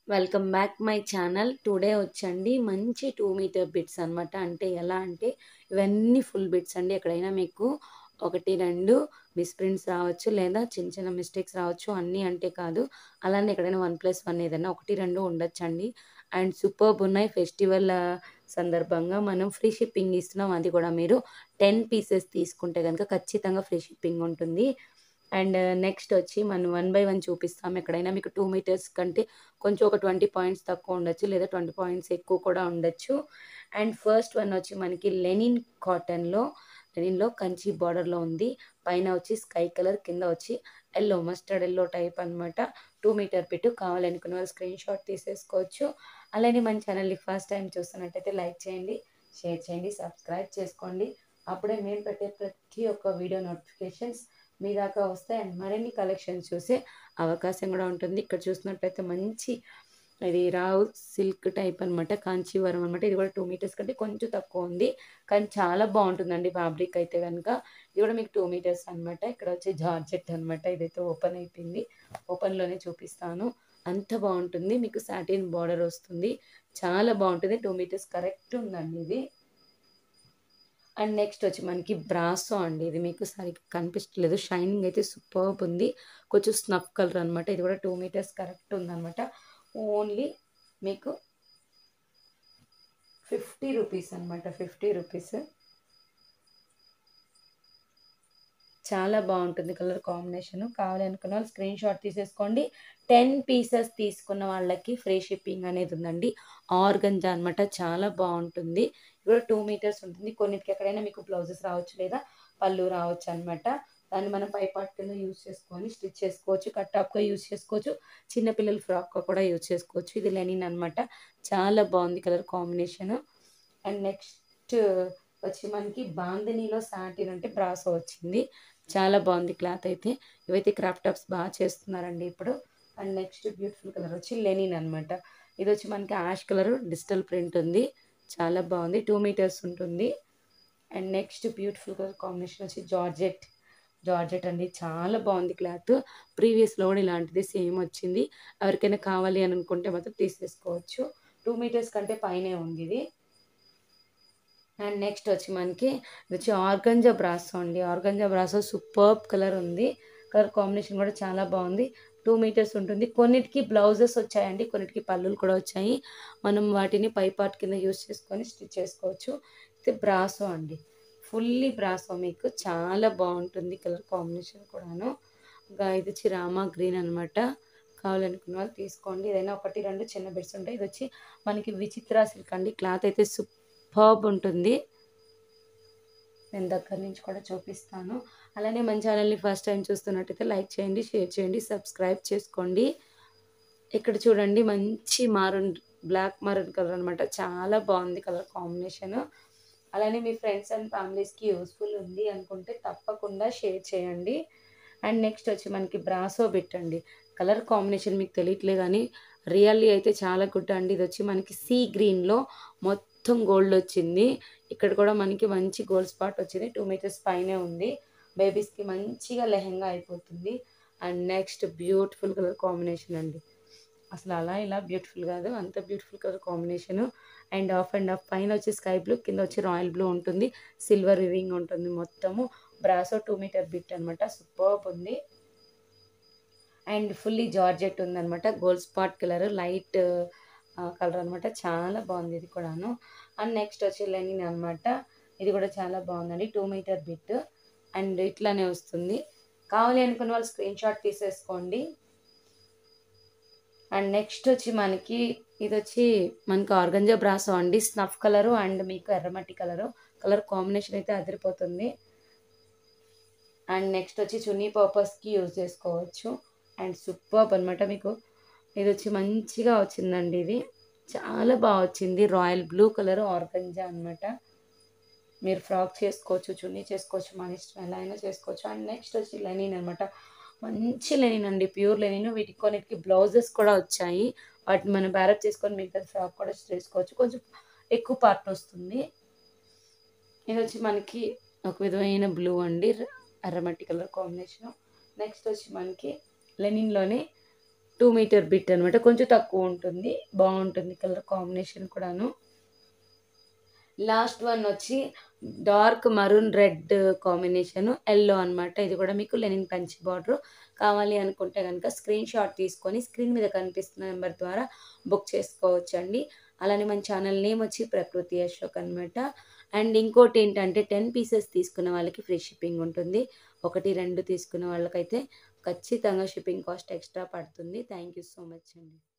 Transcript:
welcome back my channel today వచ్చండి మంచి two metre bits అనమాట అంటే ఎలా అంటే ఇవన్నీ ఫుల్ బిట్స్ అండి ఎక్కడైనా మీకు ఒకటి రెండు మిస్ప్రింట్స్ రావచ్చు లేదా చిన్న చిన్న మిస్టేక్స్ రావచ్చు అన్నీ అంటే కాదు అలానే ఎక్కడైనా వన్ ప్లస్ వన్ ఏదైనా ఒకటి రెండు ఉండొచ్చండి అండ్ సూపర్బ్ ఉన్నాయి ఫెస్టివల్ సందర్భంగా మనం ఫ్రీ షిప్పింగ్ ఇస్తున్నాం అది కూడా మీరు టెన్ పీసెస్ తీసుకుంటే కనుక ఖచ్చితంగా ఫ్రీ షిప్పింగ్ ఉంటుంది అండ్ నెక్స్ట్ వచ్చి మనం వన్ బై వన్ చూపిస్తాం ఎక్కడైనా మీకు టూ మీటర్స్ కంటే కొంచెం ఒక ట్వంటీ పాయింట్స్ తక్కువ ఉండొచ్చు లేదా ట్వంటీ పాయింట్స్ ఎక్కువ కూడా ఉండొచ్చు అండ్ ఫస్ట్ వన్ వచ్చి మనకి లెనిన్ కాటన్లో లెనిన్లో కంచి బార్డర్లో ఉంది పైన వచ్చి స్కై కలర్ కింద వచ్చి ఎల్లో మస్టర్డ్ ఎల్లో టైప్ అనమాట టూ మీటర్ పెట్టు కావాలనుకున్న వాళ్ళు స్క్రీన్ షాట్ తీసేసుకోవచ్చు అలానే మన ఛానల్ని ఫస్ట్ టైం చూస్తున్నట్టయితే లైక్ చేయండి షేర్ చేయండి సబ్స్క్రైబ్ చేసుకోండి అప్పుడే మేము పెట్టే ప్రతి ఒక్క వీడియో నోటిఫికేషన్స్ మీ దాకా వస్తాయి అండ్ మరిన్ని కలెక్షన్స్ చూసే అవకాశం కూడా ఉంటుంది ఇక్కడ చూసినట్లయితే మంచి ఇది రావు సిల్క్ టైప్ అనమాట కాంచీవరం అనమాట ఇది కూడా టూ మీటర్స్ కంటే కొంచెం తక్కువ ఉంది కానీ చాలా బాగుంటుందండి ఫ్యాబ్రిక్ అయితే కనుక ఇది కూడా మీకు టూ మీటర్స్ అనమాట ఇక్కడ వచ్చి జార్జెట్ అనమాట ఇదైతే ఓపెన్ అయిపోయింది ఓపెన్లోనే చూపిస్తాను అంత బాగుంటుంది మీకు సాటిన్ బార్డర్ వస్తుంది చాలా బాగుంటుంది టూ మీటర్స్ కరెక్ట్ ఉందండి ఇది అండ్ నెక్స్ట్ వచ్చి మనకి బ్రాసో అండి ఇది మీకు సరిగ్గా కనిపించట్లేదు షైనింగ్ అయితే సూపర్బ్ ఉంది కొంచెం స్నఫ్ కలర్ అనమాట ఇది కూడా టూ మీటర్స్ కరెక్ట్ ఉందన్నమాట ఓన్లీ మీకు ఫిఫ్టీ రూపీస్ అనమాట ఫిఫ్టీ రూపీస్ చాలా బాగుంటుంది కలర్ కాంబినేషన్ కావాలనుకున్న వాళ్ళు స్క్రీన్ షాట్ తీసేసుకోండి టెన్ పీసెస్ తీసుకున్న వాళ్ళకి ఫ్రీ షిప్పింగ్ అనేది ఉందండి ఆర్గంజా అనమాట చాలా బాగుంటుంది ఇప్పుడు టూ మీటర్స్ ఉంటుంది కొన్నిటికి ఎక్కడైనా మీకు బ్లౌజెస్ రావచ్చు లేదా పళ్ళు రావచ్చు అనమాట దాన్ని మనం పై పార్ట్ కింద యూజ్ చేసుకొని స్టిచ్ చేసుకోవచ్చు కట్ టాప్గా యూజ్ చేసుకోవచ్చు చిన్నపిల్లల ఫ్రాక్గా కూడా యూజ్ చేసుకోవచ్చు ఇది లెనిన్ అనమాట చాలా బాగుంది కలర్ కాంబినేషన్ అండ్ నెక్స్ట్ వచ్చి మనకి బాందినీలో సాటిన్ అంటే బ్రాసో వచ్చింది చాలా బాగుంది క్లాత్ అయితే ఇవైతే క్రాఫ్ట్ టాప్స్ బాగా చేస్తున్నారండి ఇప్పుడు అండ్ నెక్స్ట్ బ్యూటిఫుల్ కలర్ వచ్చి లెనిన్ అనమాట ఇది వచ్చి మనకి యాష్ కలర్ డిజిటల్ ప్రింట్ ఉంది చాలా బాగుంది టూ మీటర్స్ ఉంటుంది and next beautiful colour combination వచ్చి జార్జెట్ జార్జెట్ అండి చాలా బాగుంది క్లాత్ ప్రీవియస్లో కూడా ఇలాంటిది సేమ్ వచ్చింది ఎవరికైనా కావాలి అని అనుకుంటే మాత్రం తీసేసుకోవచ్చు టూ మీటర్స్ కంటే పైనే ఉంది ఇది అండ్ నెక్స్ట్ వచ్చి మనకి ఇది వచ్చి ఆర్గంజా బ్రాసో అండి ఆర్గంజా బ్రాసో సూపర్బ్ కలర్ ఉంది కలర్ కాంబినేషన్ కూడా చాలా బాగుంది టూ మీటర్స్ ఉంటుంది కొన్నిటికి బ్లౌజెస్ వచ్చాయండి కొన్నిటికి పళ్ళులు కూడా వచ్చాయి మనం వాటిని పై పార్ట్ కింద యూస్ చేసుకొని స్టిచ్ చేసుకోవచ్చు ఇది బ్రాసో అండి ఫుల్లీ బ్రాసో మీకు చాలా బాగుంటుంది కలర్ కాంబినేషన్ కూడాను ఇంకా ఇది వచ్చి రామా గ్రీన్ అనమాట కావాలనుకున్న వాళ్ళు తీసుకోండి ఏదైనా ఒకటి రెండు చిన్న బెడ్స్ ఉంటాయి ఇది వచ్చి మనకి విచిత్ర సిల్క్ అండి క్లాత్ అయితే సూపర్బ్ ఉంటుంది నేను దగ్గర నుంచి కూడా చూపిస్తాను అలానే మన ఛానల్ని ఫస్ట్ టైం చూస్తున్నట్టయితే లైక్ చేయండి షేర్ చేయండి సబ్స్క్రైబ్ చేసుకోండి ఇక్కడ చూడండి మంచి మారూన్ బ్లాక్ మారూన్ కలర్ అనమాట చాలా బాగుంది కలర్ కాంబినేషన్ అలానే మీ ఫ్రెండ్స్ అండ్ ఫ్యామిలీస్కి యూస్ఫుల్ ఉంది అనుకుంటే తప్పకుండా షేర్ చేయండి అండ్ నెక్స్ట్ వచ్చి మనకి బ్రాసో పెట్టండి కలర్ కాంబినేషన్ మీకు తెలియట్లే కానీ రియల్లీ అయితే చాలా గుడ్ అండి ఇది వచ్చి మనకి సీ గ్రీన్లో మొత్తం గోల్డ్ వచ్చింది ఇక్కడ కూడా మనకి మంచి గోల్డ్ స్పాట్ వచ్చింది టూ మీటర్స్ పైనే ఉంది బేబీస్కి మంచిగా లెహెంగా అయిపోతుంది and next beautiful colour combination అండి అసలు అలా ఇలా బ్యూటిఫుల్ కాదు అంత beautiful colour combination and half and half పైన వచ్చి స్కై బ్లూ కింద వచ్చి రాయల్ బ్లూ ఉంటుంది సిల్వర్ వివింగ్ ఉంటుంది మొత్తము బ్రాసో టూ మీటర్ బిట్ అనమాట సూపర్బ్ ఉంది అండ్ ఫుల్లీ జార్జెట్ ఉందనమాట gold spot colour light colour అనమాట చాలా బాగుంది ఇది కూడాను అండ్ నెక్స్ట్ వచ్చి లెనిన్ అనమాట ఇది కూడా చాలా బాగుందండి టూ మీటర్ బిట్ అండ్ ఇట్లానే వస్తుంది కావాలి అనుకున్న వాళ్ళు స్క్రీన్ షాట్ తీసేసుకోండి అండ్ నెక్స్ట్ వచ్చి మనకి ఇది వచ్చి మనకి ఆర్గంజా బ్రాసో అండి స్నఫ్ కలరు అండ్ మీకు ఎర్రమట్టి కలరు కలర్ కాంబినేషన్ అయితే అదిరిపోతుంది అండ్ నెక్స్ట్ వచ్చి చున్నీ పర్పస్కి యూజ్ చేసుకోవచ్చు అండ్ సూపర్బ్ అనమాట మీకు ఇది వచ్చి మంచిగా వచ్చిందండి ఇది చాలా బాగా వచ్చింది రాయల్ బ్లూ కలర్ ఆర్గంజా అనమాట మీరు ఫ్రాక్ చేసుకోవచ్చు చున్నీ చేసుకోవచ్చు మన ఇష్టం ఎలా అయినా చేసుకోవచ్చు అండ్ నెక్స్ట్ వచ్చి లెనిన్ అనమాట మంచి లెనిన్ అండి ప్యూర్ లెనిన్ వీటికి కొన్నిటికి బ్లౌజెస్ కూడా వచ్చాయి వాటిని మనం బ్యారప్ చేసుకొని మిగతా ఫ్రాక్ కూడా చేసుకోవచ్చు కొంచెం ఎక్కువ పార్ట్ వస్తుంది ఇది వచ్చి మనకి ఒక విధమైన బ్లూ అండి ఎర్రమట్టి కలర్ కాంబినేషన్ నెక్స్ట్ వచ్చి మనకి లెనిన్లోనే టూ మీటర్ బిట్ అనమాట కొంచెం తక్కువ ఉంటుంది బాగుంటుంది కలర్ కాంబినేషన్ కూడాను లాస్ట్ వన్ వచ్చి dark maroon red combination yellow అనమాట ఇది కూడా మీకు లెనిన్ పంచి బార్డర్ కావాలి అనుకుంటే కనుక స్క్రీన్ షాట్ తీసుకొని స్క్రీన్ మీద కనిపిస్తున్న నెంబర్ ద్వారా బుక్ చేసుకోవచ్చండి అలానే మన ఛానల్ నేమ్ వచ్చి ప్రకృతి అశోక్ అనమాట అండ్ ఇంకోటి ఏంటంటే టెన్ పీసెస్ తీసుకున్న వాళ్ళకి ఫ్రీ షిప్పింగ్ ఉంటుంది ఒకటి రెండు తీసుకున్న వాళ్ళకైతే ఖచ్చితంగా షిప్పింగ్ కాస్ట్ ఎక్స్ట్రా పడుతుంది థ్యాంక్ యూ సో మచ్ అండి